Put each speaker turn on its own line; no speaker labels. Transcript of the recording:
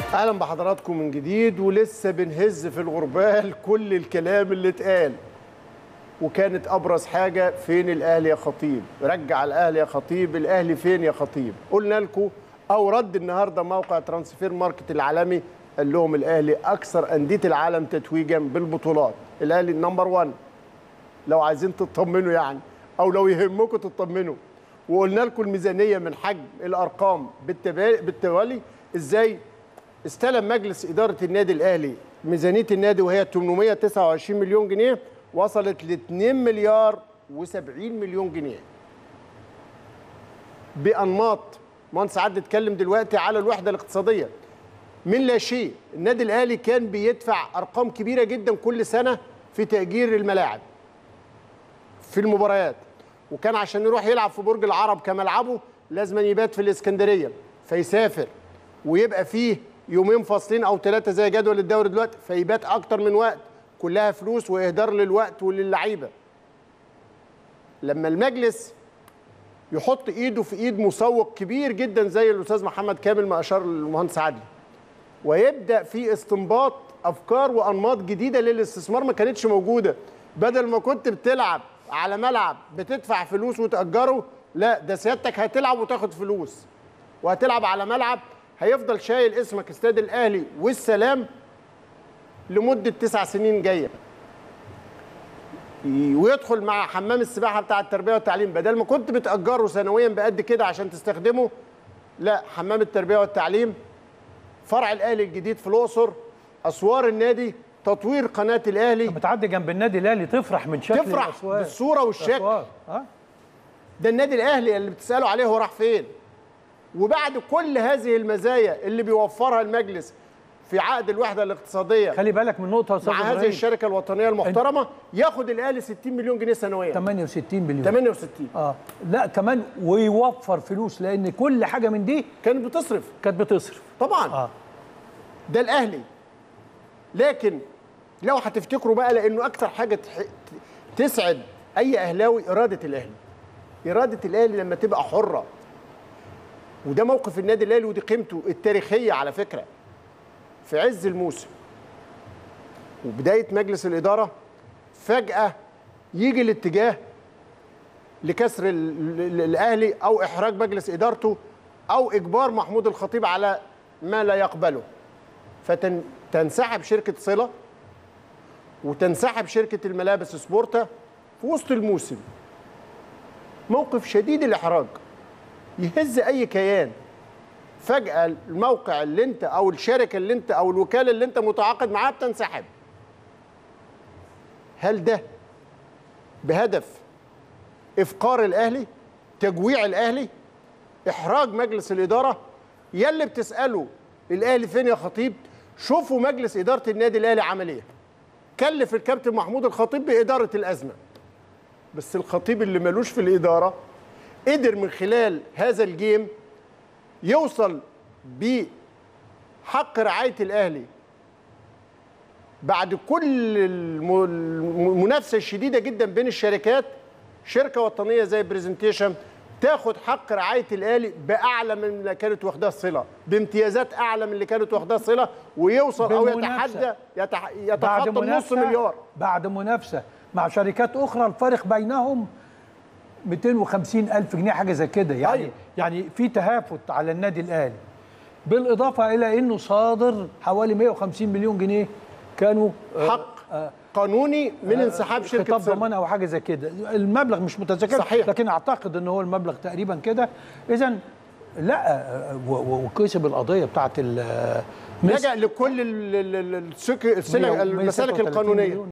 اهلا بحضراتكم من جديد ولسه بنهز في الغربال كل الكلام اللي اتقال وكانت ابرز حاجه فين الاهلي يا خطيب رجع الاهلي يا خطيب الاهلي فين يا خطيب قلنا لكم او رد النهارده موقع ترانسفير ماركت العالمي قال لهم الاهلي اكثر انديه العالم تتويجا بالبطولات الاهلي نمبر 1 لو عايزين تطمنوا يعني او لو يهمكم تطمنوا وقلنا لكم الميزانيه من حجم الارقام بالتبا- بالتوالي ازاي استلم مجلس اداره النادي الاهلي ميزانيه النادي وهي 829 مليون جنيه وصلت ل 2 مليار و70 مليون جنيه بانماط مهندس عدلي اتكلم دلوقتي على الوحده الاقتصاديه من لا شيء النادي الاهلي كان بيدفع ارقام كبيره جدا كل سنه في تاجير الملاعب في المباريات وكان عشان يروح يلعب في برج العرب كملعبه لازم يبات في الاسكندريه فيسافر ويبقى فيه يومين فاصلين او ثلاثه زي جدول الدوري دلوقتي فيبات اكتر من وقت كلها فلوس واهدار للوقت وللعيبه لما المجلس يحط ايده في ايد مسوق كبير جدا زي الاستاذ محمد كامل ما اشار المهندس عدلي ويبدا في استنباط افكار وانماط جديده للاستثمار ما كانتش موجوده بدل ما كنت بتلعب على ملعب بتدفع فلوس وتاجره لا ده سيادتك هتلعب وتاخد فلوس وهتلعب على ملعب هيفضل شايل اسمك استاد الاهلي والسلام لمده تسع سنين جايه ويدخل مع حمام السباحه بتاع التربيه والتعليم بدل ما كنت بتاجره سنويا بقد كده عشان تستخدمه لا حمام التربيه والتعليم فرع الاهلي الجديد في الاقصر اسوار النادي تطوير قناه الاهلي
بتعدي جنب النادي الاهلي تفرح من شكل
تفرح
الأسوار.
بالصوره والشكل
الأسوار. ها
ده النادي الاهلي اللي بتسالوا عليه هو راح فين وبعد كل هذه المزايا اللي بيوفرها المجلس في عقد الوحده الاقتصاديه
خلي بالك من نقطه يا استاذ
مع هذه
إبراهيم.
الشركه الوطنيه المحترمه ياخد الاهلي 60 مليون جنيه سنويا
68 مليون
68
اه لا كمان ويوفر فلوس لان كل حاجه من دي
كانت بتصرف
كانت بتصرف
طبعا
اه
ده الاهلي لكن لو هتفتكروا بقى لانه اكتر حاجه تح- تسعد اي اهلاوي اراده الاهلي اراده الاهلي لما تبقى حره وده موقف النادي الاهلي ودي قيمته التاريخيه على فكره في عز الموسم وبدايه مجلس الاداره فجاه يجي الاتجاه لكسر ال- ال- الاهلي او احراج مجلس ادارته او اجبار محمود الخطيب على ما لا يقبله فتنسحب شركه صله وتنسحب شركه الملابس سبورتا في وسط الموسم موقف شديد الاحراج يهز اي كيان فجاه الموقع اللي انت او الشركه اللي انت او الوكاله اللي انت متعاقد معاها بتنسحب هل ده بهدف افقار الاهلي تجويع الاهلي احراج مجلس الاداره يلي بتساله الاهلي فين يا خطيب شوفوا مجلس اداره النادي الاهلي عمل ايه كلف الكابتن محمود الخطيب باداره الازمه بس الخطيب اللي ملوش في الاداره قدر من خلال هذا الجيم يوصل بحق رعايه الاهلي بعد كل الم- المنافسه الشديده جدا بين الشركات شركه وطنيه زي برزنتيشن تاخد حق رعايه الاهلي باعلى من اللي كانت واخداه صله بامتيازات اعلى من اللي كانت واخداه صله ويوصل او
بالمنافسة.
يتحدى يتح...
بعد
يتخطى نص
منافسة-
مليار
بعد منافسه مع شركات اخرى الفارق بينهم 250 الف جنيه حاجه زي كده يعني
أيوة.
يعني في تهافت على النادي الاهلي بالاضافه الى انه صادر حوالي 150 مليون جنيه كانوا آه،
حق قانوني من انسحاب شركه
خطاب
صله
ضمان او حاجه زي كده المبلغ مش متذكر
صحيح.
لكن اعتقد ان هو المبلغ تقريبا كده اذا لا آه، و- و- وكسب القضيه بتاعت ال- مصر
لجأ لكل ال- ال- ال- السك- السلك-
136
المسالك القانونيه
مليون.